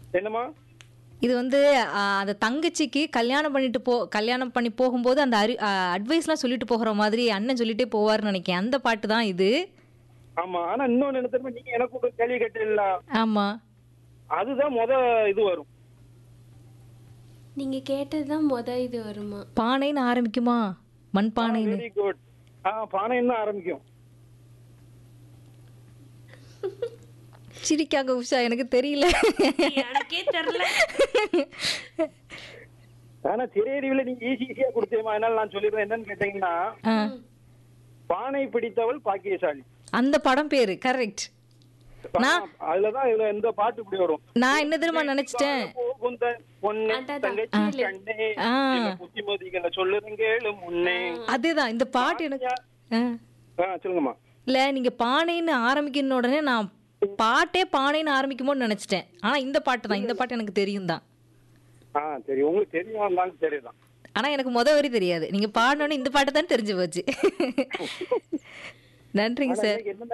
என்னம்மா இது வந்து ஆ, அந்த தங்கச்சிக்கு கல்யாணம் பண்ணிட்டு போ கல்யாணம் பண்ணி போகும்போது அந்த அறி அட்வைஸ்லாம் சொல்லிட்டு போகிற மாதிரி அண்ணன் சொல்லிட்டே போவார்னு நினைக்கிறேன் அந்த பாட்டு தான் இது ஆமா ஆனா இன்னொன்னு என்ன தெரியுமா நீங்க எனக்கு ஒரு கேள்வி கேட்டீங்கள ஆமா அதுதான் முத இது வரும் நீங்க கேட்டதுதான் முத இது வருமா பானைன்னு ஆரம்பிக்குமா மண் பானைன்னு வெரி குட் ஆ பானைன்னு தான் ஆரம்பிக்கும் சிரிக்காக உஷா எனக்கு தெரியல எனக்கே தெரியல ஆனா திரையறிவுல நீங்க ஈஸி ஈஸியா கொடுத்தேமா அதனால நான் சொல்லிடுறேன் என்னன்னு கேட்டீங்கன்னா ஆ, பானை பிடித்தவள் பாக்கியசாலி அந்த படம் பேரு கரெக்ட் நான் அதுலதான் இதுல இந்த பாட்டு இப்படி வரும் நான் என்ன தெரியுமா நினைச்சிட்டேன் போகும் தன் பொண்ணு அடடா. தங்கச்சி கண்ணே ஆ. சில புத்திமதிகளை சொல்லுறேன் கேளு முன்னே அதேதான் இந்த பாட்டு எனக்கு ஆ. ஆ சொல்லுங்கம்மா இல்ல நீங்க பானைன்னு ஆரம்பிக்கிற உடனே நான் பாட்டே பானைன்னு ஆரம்பிக்குமோன்னு நினைச்சிட்டேன் ஆனா இந்த பாட்டு தான் இந்த பாட்டு எனக்கு தெரியும் தான் ஆ சரி உங்களுக்கு தெரியும் இருந்தாலும் சரிதான் ஆனா எனக்கு முத வரி தெரியாது நீங்க பாடணும்னு இந்த பாட்டு தான் தெரிஞ்சு போச்சு நன்றிங்க ஆனா சார் இன்னைக்கு என்ன